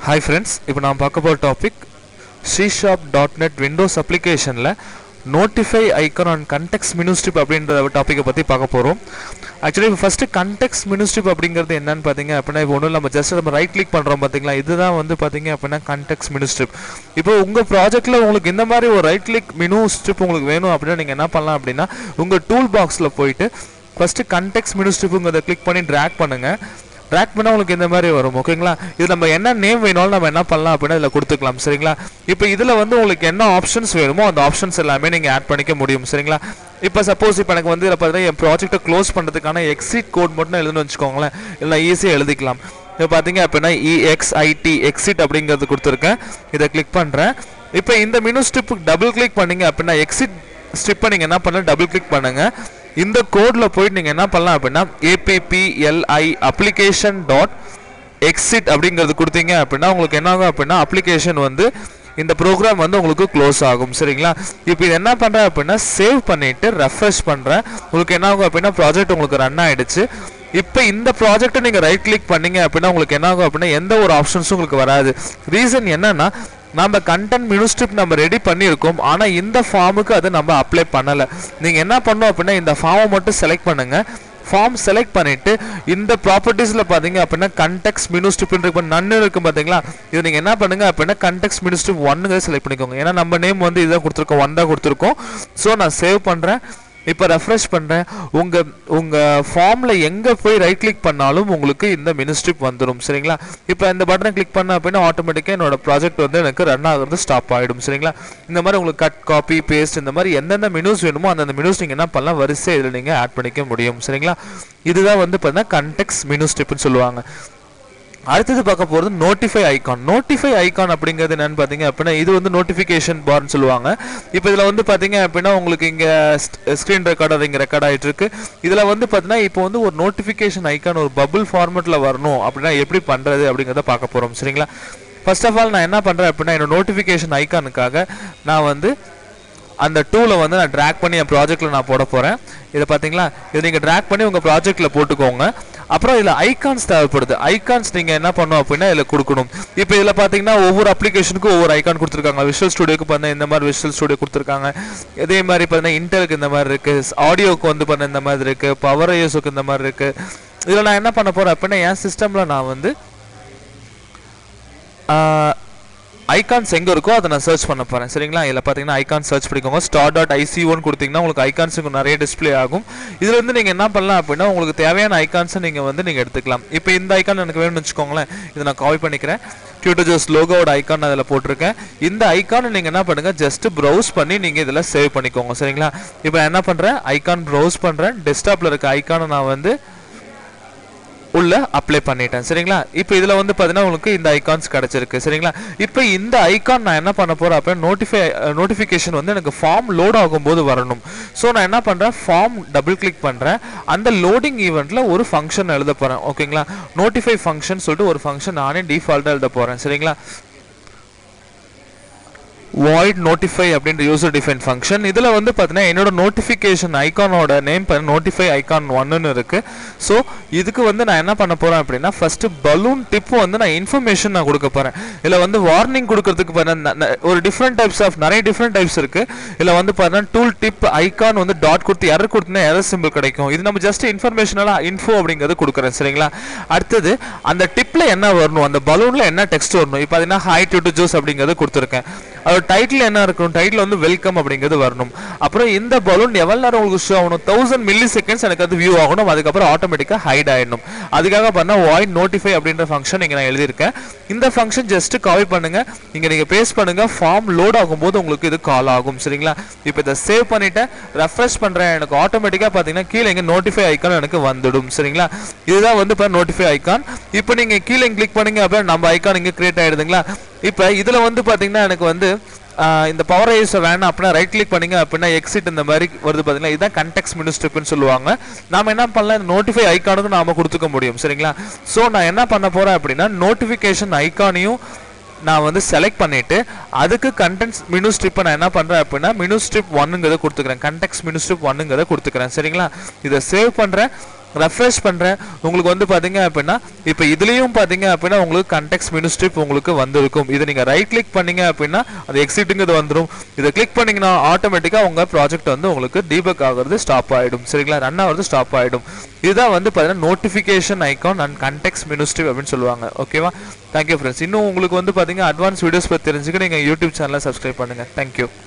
hi friends இப்போ நான் பார்க்க போகிற topic C sharp dot net Windows அப்ளிகேஷனில் notify icon and context menu strip அப்படின்ற டாப்பிக்கை பற்றி பார்க்க போகிறோம் ஆக்சுவலி இப்போ ஃபஸ்ட்டு கண்டெக்ஸ் மினிஸ்ட்ரிப் அப்படிங்கிறது என்னன்னு பார்த்தீங்க அப்படின்னா இப்போ ஒன்றும் நம்ம ஜஸ்ட் நம்ம ரைட் கிளிக் பண்ணுறோம் பார்த்தீங்களா இதுதான் வந்து பார்த்தீங்க அப்படின்னா கண்டெக்ஸ் மினிஸ்ட்ரிப் இப்போ உங்கள் ப்ராஜெக்ட்டில் உங்களுக்கு இந்த மாதிரி ஒரு ரைட் கிளிக் மினு ஸ்ட்ரிப் உங்களுக்கு வேணும் அப்படின்னா நீங்கள் என்ன பண்ணலாம் அப்படின்னா உங்கள் டூல் பாக்ஸில் போயிட்டு ஃபஸ்ட்டு கண்டெக்ஸ் மினிஸ்ட்ரிப்புங்கிறத கிளிக் பண்ணி ட்ராக் பண்ணுங்கள் ட்ராக் பண்ணால் உங்களுக்கு இந்த மாதிரி வரும் ஓகேங்களா இது நம்ம என்ன நேம் வேணாலும் நம்ம என்ன பண்ணலாம் அப்படின்னா இதில் கொடுத்துக்கலாம் சரிங்களா இப்போ இதில் வந்து உங்களுக்கு என்ன ஆப்ஷன்ஸ் வேணுமோ அந்த ஆப்ஷன்ஸ் எல்லாமே நீங்கள் ஆட் பண்ணிக்க முடியும் சரிங்களா இப்போ சப்போஸ் இப்போ எனக்கு வந்து இதில் பார்த்தீங்கன்னா என் ப்ராஜெக்ட்டை க்ளோஸ் பண்ணுறதுக்கான எக்ஸிட் கோட் மட்டும் எழுதுன்னு வச்சுக்கோங்களேன் இல்லை ஈஸியாக எழுதிக்கலாம் இப்போ பார்த்தீங்க அப்படின்னா இஎக்ஸ்ஐடி எக்ஸிட் அப்படிங்கிறது கொடுத்துருக்கேன் இதை கிளிக் பண்ணுறேன் இப்போ இந்த மினு ஸ்ட்ரிப்புக்கு டபுள் கிளிக் பண்ணீங்க அப்படின்னா எக்ஸிட் ஸ்ட்ரிப்பை நீங்கள் என்ன பண்ணலாம் டபுள் கிளிக் பண்ணுங்கள் இந்த கோடில் போயிட்டு நீங்கள் என்ன பண்ணலாம் அப்படின்னா ஏபிபிஎல்ஐ அப்ளிகேஷன் டாட் எக்ஸிட் அப்படிங்கிறது கொடுத்தீங்க அப்படின்னா உங்களுக்கு என்ன ஆகும் அப்படின்னா அப்ளிகேஷன் வந்து இந்த ப்ரோக்ராம் வந்து உங்களுக்கு க்ளோஸ் ஆகும் சரிங்களா இப்போ இது என்ன பண்ணுறேன் அப்படின்னா சேவ் பண்ணிவிட்டு ரெஃப்ரெஷ் பண்ணுறேன் உங்களுக்கு என்ன ஆகும் அப்படின்னா ப்ராஜெக்ட் உங்களுக்கு ரன் ஆகிடுச்சு இப்போ இந்த ப்ராஜெக்ட்டை நீங்கள் ரைட் கிளிக் பண்ணீங்க அப்படின்னா உங்களுக்கு என்ன ஆகும் அப்படின்னா எந்த ஒரு ஆப்ஷன்ஸும் உங்களுக்கு வராது ரீசன் என்னன்னா நம்ம கண்டென்ட் மினிஸ்ட்ரிப் நம்ம ரெடி பண்ணியிருக்கோம் ஆனால் இந்த ஃபார்முக்கு அதை நம்ம அப்ளை பண்ணலை நீங்கள் என்ன பண்ணணும் அப்படின்னா இந்த ஃபார்மை மட்டும் செலக்ட் பண்ணுங்கள் ஃபார்ம் செலக்ட் பண்ணிட்டு இந்த ப்ராப்பர்ட்டிஸில் பார்த்தீங்க அப்படின்னா கண்டெக்ஸ் மினிஸ்ட்ரிப் இருக்கு நன்னு இருக்கும் பார்த்தீங்களா இது நீங்கள் என்ன பண்ணுங்க அப்படின்னா கண்டெக்ஸ் மினிஸ்ட்ரிப் ஒன்னுங்க செலக்ட் பண்ணிக்கோங்க ஏன்னா நம்ம நேம் வந்து இதான் கொடுத்துருக்கோம் ஒன் தான் கொடுத்துருக்கோம் ஸோ நான் சேவ் பண்ணுறேன் இப்போ ரெஃப்ரெஷ் பண்ணுறேன் உங்கள் உங்கள் ஃபார்மில் எங்கே போய் ரைட் கிளிக் பண்ணாலும் உங்களுக்கு இந்த மினிஸ்ட்ரிப் வந்துடும் சரிங்களா இப்போ இந்த பட்டனை கிளிக் பண்ண அப்படின்னா ஆட்டோமேட்டிக்காக என்னோட ப்ராஜெக்ட் வந்து எனக்கு ரன் ஆகுறது ஸ்டாப் ஆகிடும் சரிங்களா இந்த மாதிரி உங்களுக்கு கட் காப்பி பேஸ்ட் இந்த மாதிரி எந்தெந்த மெனூஸ் வேணுமோ அந்தந்த மெனூஸ் நீங்கள் என்ன பண்ணலாம் வரிசை இதில் நீங்கள் ஆட் பண்ணிக்க முடியும் சரிங்களா இதுதான் வந்து பார்த்தீங்கன்னா கண்டெக்ஸ் மினிஸ்ட்ரிப்னு சொல்லுவாங்க அடுத்தது பார்க்க போகிறது நோட்டிஃபை ஐகான் நோட்டிஃபை ஐகான் அப்படிங்கிறது என்னன்னு பார்த்தீங்க அப்படின்னா இது வந்து நோட்டிஃபிகேஷன் பார்னு சொல்லுவாங்க இப்போ இதில் வந்து பார்த்தீங்க அப்படின்னா உங்களுக்கு இங்கே ஸ்க்ரீன் ரெக்கார்டர் இங்கே ரெக்கார்ட் ஆகிட்டு இருக்கு இதில் வந்து பார்த்தீங்கன்னா இப்போ வந்து ஒரு நோட்டிஃபிகேஷன் ஐகான் ஒரு பபுள் ஃபார்மெட்டில் வரணும் அப்படின்னா எப்படி பண்ணுறது அப்படிங்கிறத பார்க்க போகிறோம் சரிங்களா ஃபர்ஸ்ட் ஆஃப் ஆல் நான் என்ன பண்ணுறேன் அப்படின்னா என்னோட நோட்டிஃபிகேஷன் ஐகானுக்காக நான் வந்து அந்த டூலை வந்து நான் ட்ராக் பண்ணி என் ப்ராஜெக்ட்டில் நான் போட போகிறேன் இதை பார்த்தீங்களா இதை நீங்கள் ட்ராக் பண்ணி உங்கள் ப்ராஜெக்ட்டில் போட்டுக்கோங்க அப்புறம் இதில் ஐகான்ஸ் தேவைப்படுது ஐகான்ஸ் நீங்கள் என்ன பண்ணணும் அப்படின்னா இதில் கொடுக்கணும் இப்போ இதில் பார்த்தீங்கன்னா ஒவ்வொரு அப்ளிகேஷனுக்கும் ஒவ்வொரு ஐகான் கொடுத்துருக்காங்க விஷுவல் ஸ்டுடியோக்கு பார்த்தா இந்த மாதிரி விஷுவல் ஸ்டுடியோ கொடுத்துருக்காங்க இதே மாதிரி பார்த்தீங்கன்னா இன்டெலுக்கு இந்த மாதிரி இருக்குது ஆடியோக்கு வந்து பண்ண இந்த மாதிரி இருக்குது பவர் ஐஎஸ்க்கு இந்த மாதிரி இருக்குது இதில் நான் என்ன பண்ண போகிறேன் அப்படின்னா என் சிஸ்டமில் நான் வந்து ஐகான்ஸ் எங்கே இருக்கோ அதை நான் சர்ச் பண்ண போகிறேன் சரிங்களா இதில் பார்த்தீங்கன்னா ஐகான் சர்ச் பண்ணிக்கோங்க ஸ்டார் டாட் ஐசிஓன்னு கொடுத்தீங்கன்னா உங்களுக்கு ஐகான்ஸ் நிறைய டிஸ்பிளே ஆகும் இதில் வந்து நீங்கள் என்ன பண்ணலாம் அப்படின்னா உங்களுக்கு தேவையான ஐகான்ஸை நீங்கள் வந்து நீங்கள் எடுத்துக்கலாம் இப்போ இந்த ஐகான் எனக்கு வேணும்னு வச்சுக்கோங்களேன் இதை நான் காப்பி பண்ணிக்கிறேன் டியூட்டர் ஜோஸ் லோகோட ஐக்கான் அதில் போட்டிருக்கேன் இந்த ஐக்கானை நீங்கள் என்ன பண்ணுங்கள் ஜஸ்ட் ப்ரௌஸ் பண்ணி நீங்கள் இதில் சேவ் பண்ணிக்கோங்க சரிங்களா இப்போ என்ன பண்ணுறேன் ஐக்கான் ப்ரௌஸ் பண்ணுறேன் டெஸ்க்டாப்பில் இருக்க ஐக்கானை நான் வந்து உள்ள அப்ளை பண்ணிட்டேன் சரிங்களா இப்போ இதில் வந்து பார்த்தீங்கன்னா உங்களுக்கு இந்த ஐகான்ஸ் கிடச்சிருக்கு சரிங்களா இப்போ இந்த ஐகான் நான் என்ன பண்ண போகிறேன் அப்படின்னா நோட்டிஃபை நோட்டிஃபிகேஷன் வந்து எனக்கு ஃபார்ம் லோட் ஆகும்போது வரணும் ஸோ நான் என்ன பண்ணுறேன் ஃபார்ம் டபுள் கிளிக் பண்ணுறேன் அந்த லோடிங் ஈவெண்ட்டில் ஒரு ஃபங்க்ஷன் எழுத போகிறேன் ஓகேங்களா நோட்டிஃபை ஃபங்க்ஷன் சொல்லிட்டு ஒரு ஃபங்க்ஷன் நானே டிஃபால்ட்டாக எழுத போகிறேன் சரிங்களா வாய்ட் நோட்டிஃபை அப்படின்ற யூசர் டிஃபைன் ஃபங்க்ஷன் இதில் வந்து பார்த்தீங்கன்னா என்னோட நோட்டிஃபிகேஷன் ஐக்கானோட நேம் நோட்டிஃபை ஐக்கான் ஒன்னு இருக்கு ஸோ இதுக்கு வந்து நான் என்ன பண்ண போகிறேன் அப்படின்னா ஃபர்ஸ்ட் பலூன் டிப் வந்து நான் இன்ஃபர்மேஷன் நான் கொடுக்க போகிறேன் இதில் வந்து வார்னிங் கொடுக்கறதுக்கு பார்த்தீங்கன்னா ஒரு டிஃப்ரெண்ட் டைப்ஸ் ஆஃப் நிறைய டிஃப்ரெண்ட் டைப்ஸ் இருக்கு இதில் வந்து பார்த்தீங்கன்னா டூல் டிப் ஐக்கான் வந்து டாட் கொடுத்து எரர் கொடுத்தா எரர் சிம்பிள் கிடைக்கும் இது நம்ம ஜஸ்ட் இன்ஃபர்மேஷனலாக இன்ஃபோ அப்படிங்கிறது கொடுக்குறேன் சரிங்களா அடுத்தது அந்த டிப்பில் என்ன வரணும் அந்த பலூனில் என்ன டெக்ஸ்ட் வரணும் இப்போ பார்த்தீங்கன்னா ஹை டு ஜூஸ் அப்படிங்கிறது கொடுத்துருக்கேன் அதோட டைட்டில் என்ன இருக்கணும் டைட்டில் வந்து வெல்கம் அப்படிங்கிறது வரணும் அப்புறம் இந்த பலூன் எவ்வளோ நேரம் உங்களுக்கு ஷோ ஆகணும் தௌசண்ட் மில்லி செகண்ட்ஸ் எனக்கு அது வியூ ஆகணும் அதுக்கப்புறம் ஆட்டோமேட்டிக்காக ஹைட் ஆயிடணும் அதுக்காக பண்ணால் வாய்ட் நோட்டிஃபை அப்படின்ற ஃபங்க்ஷன் இங்கே நான் எழுதியிருக்கேன் இந்த ஃபங்க்ஷன் ஜஸ்ட் காப்பி பண்ணுங்க இங்கே நீங்கள் பேஸ்ட் பண்ணுங்க ஃபார்ம் லோட் ஆகும்போது உங்களுக்கு இது கால் ஆகும் சரிங்களா இப்போ இதை சேவ் பண்ணிட்டேன் ரெஃப்ரெஷ் பண்ணுறேன் எனக்கு ஆட்டோமேட்டிக்காக பார்த்தீங்கன்னா கீழே இங்கே நோட்டிஃபை ஐக்கான் எனக்கு வந்துடும் சரிங்களா இதுதான் வந்து இப்போ நோட்டிஃபை ஐக்கான் இப்போ நீங்கள் கீழே கிளிக் பண்ணீங்க அப்படின்னா நம்ம ஐக்கான் இங்கே கிரியேட் ஆயிடுதுங்களா இப்போ இதில் வந்து பார்த்தீங்கன்னா எனக்கு வந்து இந்த பவர் ஐஸை வேணாம் அப்படின்னா ரைட் கிளிக் பண்ணீங்க அப்படின்னா எக்ஸிட் இந்த மாதிரி வருது பார்த்தீங்கன்னா இதுதான் கண்டெக்ஸ் மினிஸ்ட்ரிப்னு சொல்லுவாங்க நாம என்ன பண்ணலாம் இந்த நோட்டிஃபை ஐக்கானுக்கு நாம கொடுத்துக்க முடியும் சரிங்களா ஸோ நான் என்ன பண்ண போறேன் அப்படின்னா நோட்டிஃபிகேஷன் ஐக்கானையும் நான் வந்து செலக்ட் பண்ணிட்டு அதுக்கு கண்டென்ட்ஸ் மினு ஸ்ட்ரிப்பை நான் என்ன பண்ணுறேன் அப்படின்னா மினு ஸ்ட்ரிப் ஒன்னுங்கிறத கொடுத்துக்கிறேன் கண்டெக்ஸ் மினு ஸ்ட்ரிப் ஒன்னுங்கிறத கொடுத்துக்கிறேன் சரிங்களா இதை சேவ் பண்ணுறேன் ரெஃப்ரெஷ் பண்ணுறேன் உங்களுக்கு வந்து பார்த்தீங்க அப்படின்னா இப்போ இதுலேயும் பார்த்தீங்க அப்படின்னா உங்களுக்கு கண்டெக்ஸ் மெனு ஸ்ட்ரிப் உங்களுக்கு வந்திருக்கும் இதை நீங்கள் ரைட் கிளிக் பண்ணீங்க அப்படின்னா அது எக்ஸிட்டுங்கிறது வந்துடும் இதை கிளிக் பண்ணீங்கன்னா ஆட்டோமேட்டிக்காக உங்கள் ப்ராஜெக்ட் வந்து உங்களுக்கு டீபக் ஆகுறது ஸ்டாப் ஆகிடும் சரிங்களா ரன் ஆகுறது ஸ்டாப் ஆகிடும் இதுதான் வந்து பார்த்தீங்கன்னா notification icon and context menu strip அப்படின்னு சொல்லுவாங்க ஓகேவா தேங்க்யூ ஃப்ரெண்ட்ஸ் இன்னும் உங்களுக்கு வந்து பார்த்தீங்கன்னா அட்வான்ஸ் வீடியோஸ் பற்றி தெரிஞ்சுக்க நீங்கள் யூடியூப் சேனலை சப்ஸ்கிரைப் பண்ணுங்கள் தேங்க்யூ